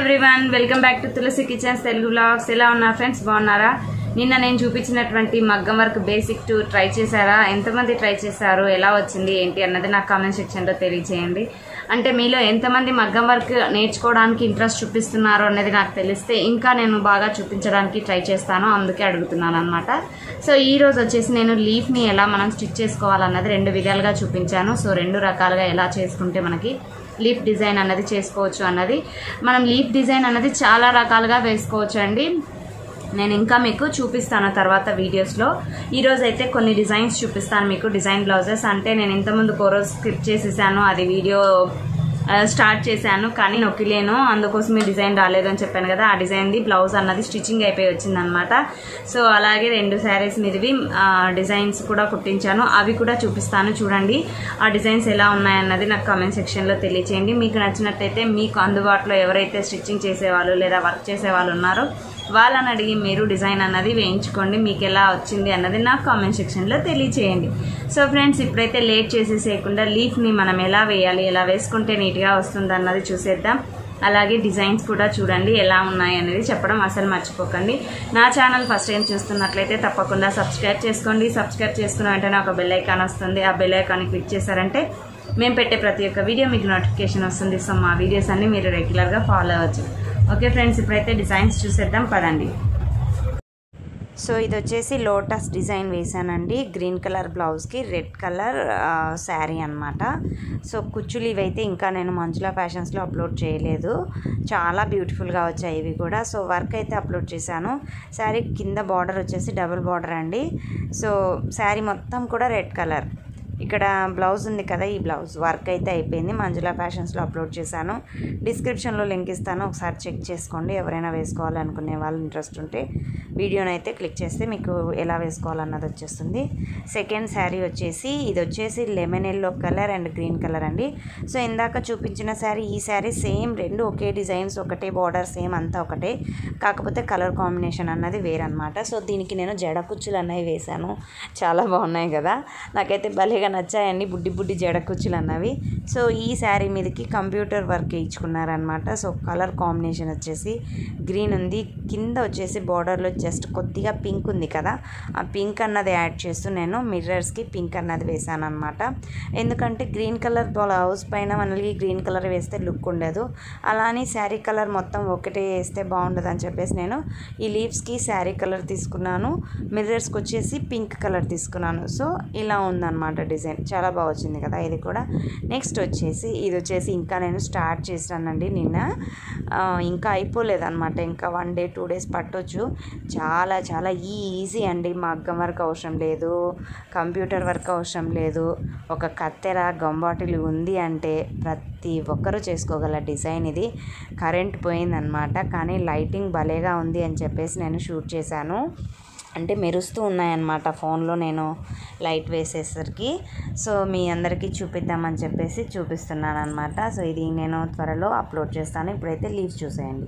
everyone welcome back to Tulasi kitchens Telugu blogs ఎలా ఉన్నారు friends బాగున్నారా నిన్న నేను చూపించినటువంటి మగ్గం వర్క్ బేసిక్ టు ట్రై చేశారా ఎంతమంది ట్రై చేశారు ఎలా వచ్చింది ఏంటి అన్నది నాకు కామెంట్ సెక్షన్లో తెలియచేయండి అంటే మీలో ఎంతమంది మగ్గం వర్క్ నేర్చుకోవడానికి ఇంట్రెస్ట్ చూపిస్తున్నారు అనేది నాకు తెలిస్తే ఇంకా నేను బాగా చూపించడానికి ట్రై చేస్తాను అందుకే అడుగుతున్నాను అనమాట సో ఈ రోజు వచ్చేసి నేను లీఫ్ని ఎలా మనం స్టిచ్ చేసుకోవాలన్నది రెండు విధాలుగా చూపించాను సో రెండు రకాలుగా ఎలా చేసుకుంటే మనకి లీఫ్ డిజైన్ అన్నది చేసుకోవచ్చు అన్నది మనం లీఫ్ డిజైన్ అన్నది చాలా రకాలుగా వేసుకోవచ్చు అండి నేను ఇంకా మీకు చూపిస్తాను తర్వాత వీడియోస్లో ఈరోజు అయితే కొన్ని డిజైన్స్ చూపిస్తాను మీకు డిజైన్ బ్లౌజెస్ అంటే నేను ఇంతకుముందు కోరోజ్ స్క్రిప్ట్ చేసేసాను అది వీడియో ఆ, స్టార్ట్ చేశాను కానీ నొక్కిలేను అందుకోసమే డిజైన్ రాలేదు అని చెప్పాను కదా ఆ డిజైన్ది బ్లౌజ్ అన్నది స్టిచ్చింగ్ అయిపోయి వచ్చిందనమాట సో అలాగే రెండు శారీస్ మీదవి ఆ, డిజైన్స్ కూడా కుట్టించాను అవి కూడా చూపిస్తాను చూడండి ఆ డిజైన్స్ ఎలా ఉన్నాయన్నది నాకు కామెంట్ సెక్షన్లో తెలియచేయండి మీకు నచ్చినట్టయితే మీకు అందుబాటులో ఎవరైతే స్టిచ్చింగ్ చేసేవాళ్ళు లేదా వర్క్ చేసేవాళ్ళు ఉన్నారో వాళ్ళని అడిగి మీరు డిజైన్ అన్నది వేయించుకోండి మీకు ఎలా వచ్చింది అన్నది నాకు కామెంట్ సెక్షన్లో తెలియచేయండి సో ఫ్రెండ్స్ ఇప్పుడైతే లేట్ చేసేసేయకుండా లీఫ్ని మనం ఎలా వేయాలి ఎలా వేసుకుంటే నీట్గా వస్తుంది అన్నది చూసేద్దాం అలాగే డిజైన్స్ కూడా చూడండి ఎలా ఉన్నాయి అనేది చెప్పడం అసలు మర్చిపోకండి నా ఛానల్ ఫస్ట్ టైం చూస్తున్నట్లయితే తప్పకుండా సబ్స్క్రైబ్ చేసుకోండి సబ్స్క్రైబ్ చేసుకున్న వెంటనే ఒక బెల్ ఐకాన్ వస్తుంది ఆ బెల్ ఐకాన్ క్లిక్ చేశారంటే మేము పెట్టే ప్రతి ఒక్క వీడియో మీకు నోటిఫికేషన్ వస్తుంది సో మా వీడియోస్ అన్ని మీరు రెగ్యులర్గా ఫాలో అవ్వచ్చు ఓకే ఫ్రెండ్స్ ఇప్పుడైతే డిజైన్స్ చూసేద్దాం పదండి సో ఇది వచ్చేసి లోటస్ డిజైన్ వేసానండి గ్రీన్ కలర్ బ్లౌజ్కి రెడ్ కలర్ శారీ అనమాట సో కుచ్చులు ఇవైతే ఇంకా నేను మంజులా ఫ్యాషన్స్లో అప్లోడ్ చేయలేదు చాలా బ్యూటిఫుల్గా వచ్చాయి ఇవి కూడా సో వర్క్ అయితే అప్లోడ్ చేశాను శారీ కింద బార్డర్ వచ్చేసి డబుల్ బార్డర్ అండి సో శారీ మొత్తం కూడా రెడ్ కలర్ ఇక్కడ బ్లౌజ్ ఉంది కదా ఈ బ్లౌజ్ వర్క్ అయితే అయిపోయింది మంజులా ఫ్యాషన్స్లో అప్లోడ్ చేశాను డిస్క్రిప్షన్లో లింక్ ఇస్తాను ఒకసారి చెక్ చేసుకోండి ఎవరైనా వేసుకోవాలనుకునే వాళ్ళు ఇంట్రెస్ట్ ఉంటే వీడియోని అయితే క్లిక్ చేస్తే మీకు ఎలా వేసుకోవాలన్నది వచ్చేస్తుంది సెకండ్ శారీ వచ్చేసి ఇది వచ్చేసి lemon yellow colour and green colour అండి సో ఇందాక చూపించిన శారీ ఈ శారీ సేమ్ రెండు ఒకే డిజైన్స్ ఒకటే బార్డర్ సేమ్ అంతా ఒకటే కాకపోతే కలర్ కాంబినేషన్ అన్నది వేరనమాట సో దీనికి నేను జడ కుచ్చులు అన్నవి వేశాను చాలా బాగున్నాయి కదా నాకైతే భలేగా నచ్చాయండి బుడ్డి బుడ్డి జడ కుచ్చులు అన్నవి సో ఈ శారీ మీదకి కంప్యూటర్ వర్క్ ఇచ్చుకున్నారనమాట సో కలర్ కాంబినేషన్ వచ్చేసి గ్రీన్ ఉంది కింద వచ్చేసి బార్డర్లో జస్ట్ కొద్దిగా పింక్ ఉంది కదా ఆ పింక్ అన్నది యాడ్ చేస్తూ నేను మిర్రర్స్కి పింక్ అన్నది వేసాను అనమాట ఎందుకంటే గ్రీన్ కలర్ బ్లౌజ్ పైన మనకి గ్రీన్ కలర్ వేస్తే లుక్ ఉండదు అలా అని శారీ కలర్ మొత్తం ఒకటే వేస్తే బాగుండదు అని చెప్పేసి నేను ఈ లీవ్స్కి శారీ కలర్ తీసుకున్నాను మిర్రర్స్కి వచ్చేసి పింక్ కలర్ తీసుకున్నాను సో ఇలా ఉందన్నమాట డిజైన్ చాలా బాగా వచ్చింది కదా ఇది కూడా నెక్స్ట్ వచ్చేసి ఇది వచ్చేసి ఇంకా నేను స్టార్ట్ చేశానండి నిన్న ఆ, ఇంకా అయిపోలేదన్నమాట ఇంకా వన్ డే టూ డేస్ పట్టొచ్చు చాలా చాలా ఈజీ అండి మగ్గం వర్క్ అవసరం లేదు కంప్యూటర్ వర్క్ అవసరం లేదు ఒక కత్తెర గంబాటిల్ ఉంది అంటే ప్రతి ఒక్కరూ చేసుకోగల డిజైన్ ఇది కరెంట్ పోయిందనమాట కానీ లైటింగ్ భలేగా ఉంది అని చెప్పేసి నేను షూట్ చేశాను అంటే మెరుస్తూ ఉన్నాయన్నమాట ఫోన్లో నేను లైట్ వేసేసరికి సో మీ అందరికీ చూపిద్దామని చెప్పేసి చూపిస్తున్నాను అనమాట సో ఇది నేను త్వరలో అప్లోడ్ చేస్తాను ఇప్పుడైతే లీవ్స్ చూసేయండి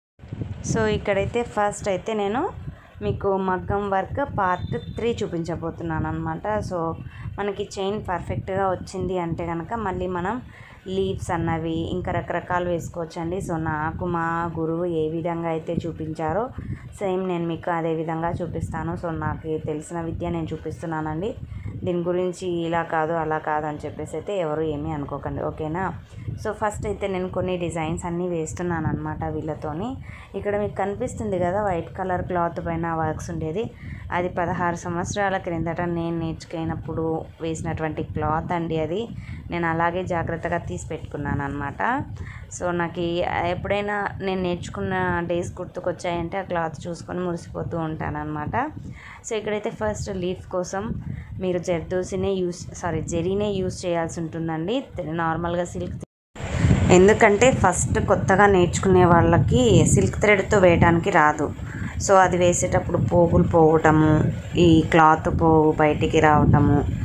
సో ఇక్కడైతే ఫస్ట్ అయితే నేను మీకు మగ్గం వర్క్ పార్ట్ త్రీ చూపించబోతున్నాను అనమాట సో మనకి చైన్ పర్ఫెక్ట్గా వచ్చింది అంటే కనుక మళ్ళీ మనం లీవ్స్ అన్నవి ఇంకా రకరకాలు వేసుకోవచ్చండి సో నాకు మా గురువు ఏ విధంగా అయితే చూపించారో సేమ్ నేను మీకు అదే విధంగా చూపిస్తాను సో నాకు తెలిసిన విద్య నేను చూపిస్తున్నానండి దీని గురించి ఇలా కాదు అలా కాదు అని చెప్పేసి అయితే ఎవరు ఏమీ అనుకోకండి ఓకేనా సో ఫస్ట్ అయితే నేను కొన్ని డిజైన్స్ అన్నీ వేస్తున్నాను అనమాట వీళ్ళతోని ఇక్కడ మీకు కనిపిస్తుంది కదా వైట్ కలర్ క్లాత్ పైన వర్క్స్ ఉండేది అది పదహారు సంవత్సరాల క్రిందట నేను నేర్చుకున్నప్పుడు వేసినటువంటి క్లాత్ అండి అది నేను అలాగే జాగ్రత్తగా తీసి పెట్టుకున్నాను అనమాట సో నాకు ఈ- ఎప్పుడైనా నేను నేర్చుకున్న డేస్ గుర్తుకొచ్చాయంటే ఆ క్లాత్ చూసుకొని మురిసిపోతూ ఉంటాను అనమాట సో ఇక్కడైతే ఫస్ట్ లీఫ్ కోసం మీరు జర్దోసినే యూస్ సారీ జెరీనే యూస్ చేయాల్సి ఉంటుందండి నార్మల్గా సిల్క్ ఎందుకంటే ఫస్ట్ కొత్తగా నేర్చుకునే వాళ్ళకి సిల్క్ థ్రెడ్తో వేయడానికి రాదు సో అది వేసేటప్పుడు పోగులు పోవటము ఈ క్లాత్ పోగు బయటికి రావటము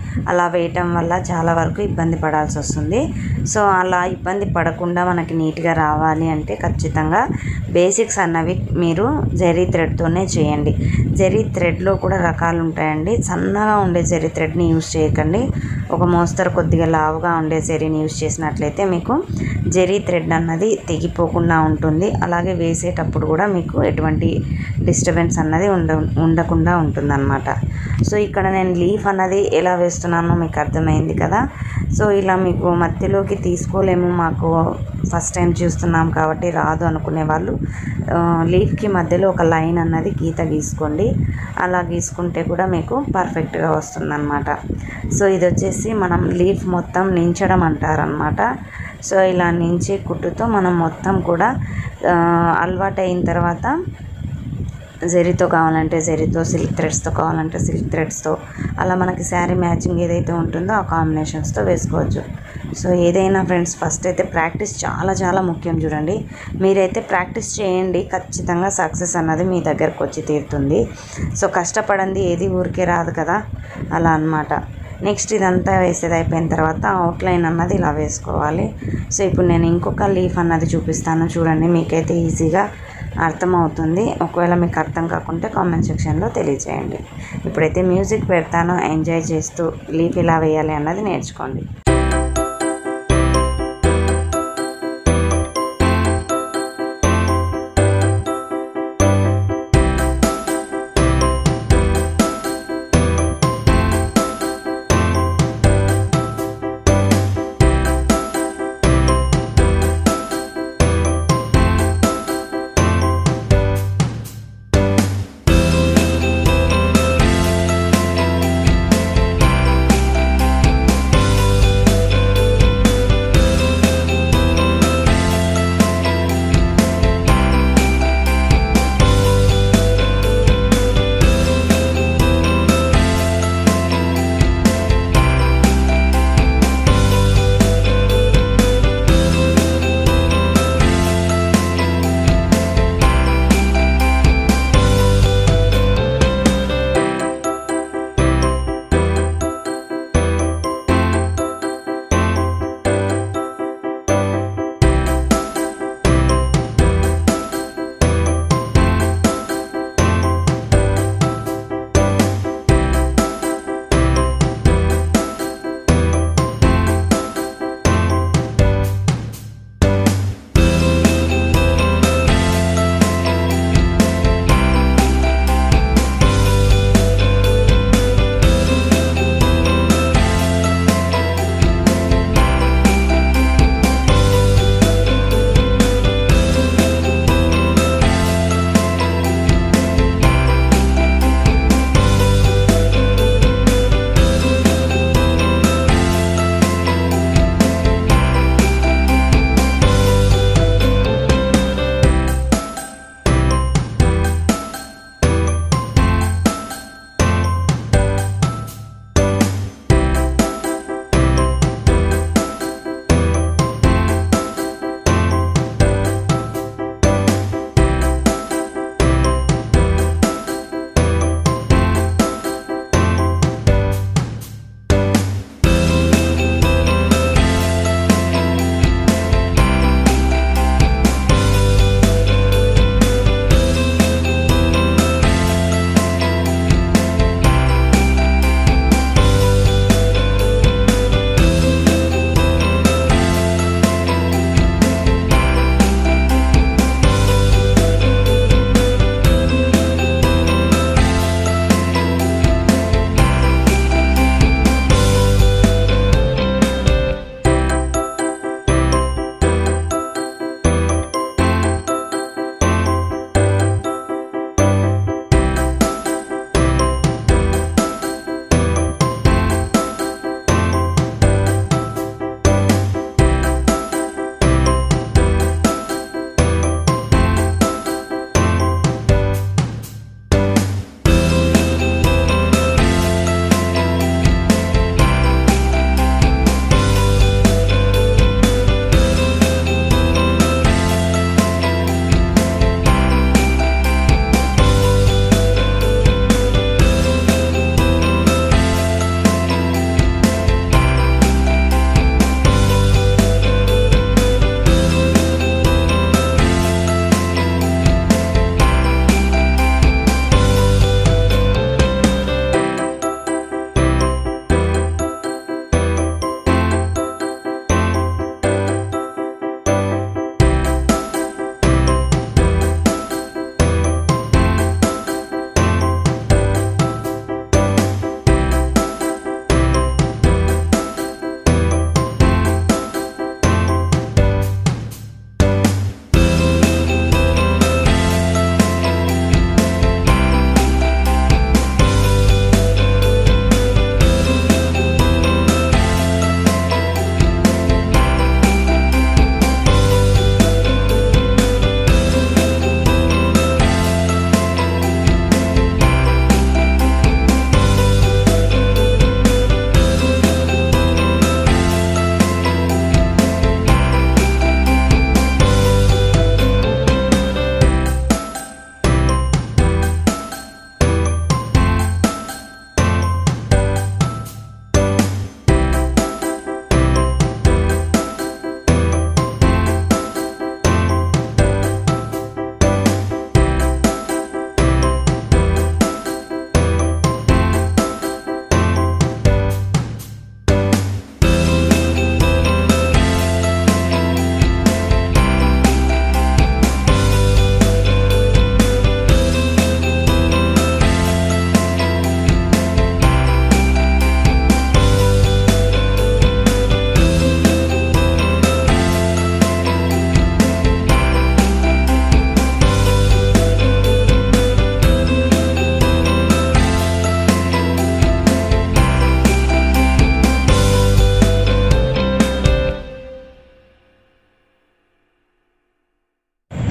అలా వేయటం వల్ల చాలా వరకు ఇబ్బంది పడాల్సి వస్తుంది సో అలా ఇబ్బంది పడకుండా మనకి నీట్గా రావాలి అంటే ఖచ్చితంగా బేసిక్స్ అన్నవి మీరు జెరీ థ్రెడ్తోనే చేయండి జెరీ థ్రెడ్లో కూడా రకాలు ఉంటాయండి సన్నగా ఉండే జెరీ థ్రెడ్ని యూజ్ చేయకండి ఒక మోస్తరు కొద్దిగా లావుగా ఉండే జెరీని యూజ్ చేసినట్లయితే మీకు జెరీ థ్రెడ్ అన్నది తెగిపోకుండా ఉంటుంది అలాగే వేసేటప్పుడు కూడా మీకు ఎటువంటి డిస్టర్బెన్స్ అన్నది ఉండ ఉండకుండా ఉంటుందన్నమాట సో ఇక్కడ నేను లీఫ్ అన్నది ఎలా వేస్తున్నానో మీకు అర్థమైంది కదా సో ఇలా మీకు మధ్యలోకి తీసుకోలేము మాకు ఫస్ట్ టైం చూస్తున్నాం కాబట్టి రాదు అనుకునే వాళ్ళు ఆ, లీఫ్కి మధ్యలో ఒక లైన్ అన్నది గీత గీసుకోండి అలా గీసుకుంటే కూడా మీకు పర్ఫెక్ట్గా వస్తుందన్నమాట సో ఇది వచ్చేసి మనం లీఫ్ మొత్తం నించడం అంటారనమాట సో ఇలా నించి కుట్టుతో మనం మొత్తం కూడా ఆ, అలవాటు అయిన తర్వాత జెరీతో కావాలంటే జెరీతో సిల్క్ థ్రెడ్స్తో కావాలంటే సిల్క్ థ్రెడ్స్తో అలా మనకి శారీ మ్యాచింగ్ ఏదైతే ఉంటుందో ఆ కాంబినేషన్స్తో వేసుకోవచ్చు సో ఏదైనా ఫ్రెండ్స్ ఫస్ట్ అయితే ప్రాక్టీస్ చాలా చాలా ముఖ్యం చూడండి మీరైతే ప్రాక్టీస్ చేయండి ఖచ్చితంగా సక్సెస్ అన్నది మీ దగ్గరకు వచ్చి తీరుతుంది సో కష్టపడండి ఏది ఊరికే రాదు కదా అలా అన్నమాట నెక్స్ట్ ఇదంతా వేసేది అయిపోయిన తర్వాత అవుట్లైన్ అన్నది ఇలా వేసుకోవాలి సో ఇప్పుడు నేను ఇంకొక లీఫ్ అన్నది చూపిస్తాను చూడండి మీకైతే ఈజీగా అర్థమవుతుంది ఒకవేళ మీకు అర్థం కాకుంటే కామెంట్ సెక్షన్లో తెలియజేయండి ఇప్పుడైతే మ్యూజిక్ పెడతాను ఎంజాయ్ చేస్తూ లీఫ్ ఇలా వేయాలి అన్నది నేర్చుకోండి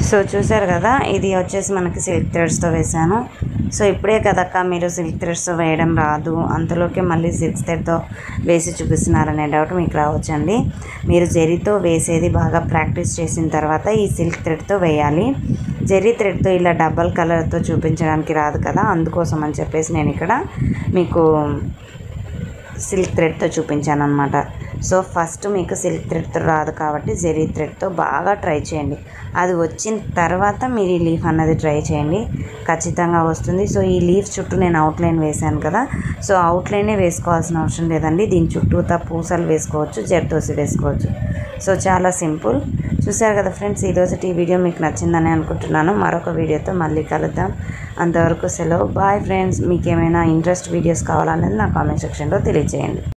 సో చూసారు కదా ఇది వచ్చేసి మనకి సిల్క్ థ్రెడ్స్తో వేసాను సో ఇప్పుడే కదక్క మీరు సిల్క్ థ్రెడ్స్తో వేయడం రాదు అంతలోకే మళ్ళీ సిల్క్ థ్రెడ్తో వేసి చూపిస్తున్నారనే డౌట్ మీకు రావచ్చండి మీరు జెరీతో వేసేది బాగా ప్రాక్టీస్ చేసిన తర్వాత ఈ సిల్క్ థ్రెడ్తో వేయాలి జెరీ థ్రెడ్తో ఇలా డబల్ కలర్తో చూపించడానికి రాదు కదా అందుకోసం అని చెప్పేసి నేను ఇక్కడ మీకు సిల్క్ థ్రెడ్తో చూపించాను అనమాట సో ఫస్ట్ మీకు సిల్క్ థ్రెడ్తో రాదు కాబట్టి జెరీ థ్రెడ్తో బాగా ట్రై చేయండి అది వచ్చిన తర్వాత మీరు ఈ లీఫ్ అన్నది ట్రై చేయండి ఖచ్చితంగా వస్తుంది సో ఈ లీఫ్ చుట్టూ నేను అవుట్లైన్ వేశాను కదా సో అవుట్లైనే వేసుకోవాల్సిన అవసరం లేదండి దీని చుట్టూతా పూసలు వేసుకోవచ్చు జర్దోసి వేసుకోవచ్చు సో చాలా సింపుల్ చూసారు కదా ఫ్రెండ్స్ ఈరోజు ఈ వీడియో మీకు నచ్చిందని అనుకుంటున్నాను మరొక వీడియోతో మళ్ళీ కలుద్దాం అంతవరకు సెలవు బాయ్ ఫ్రెండ్స్ మీకు ఏమైనా ఇంట్రెస్ట్ వీడియోస్ కావాలనేది నా కామెంట్ సెక్షన్లో తెలియజేయండి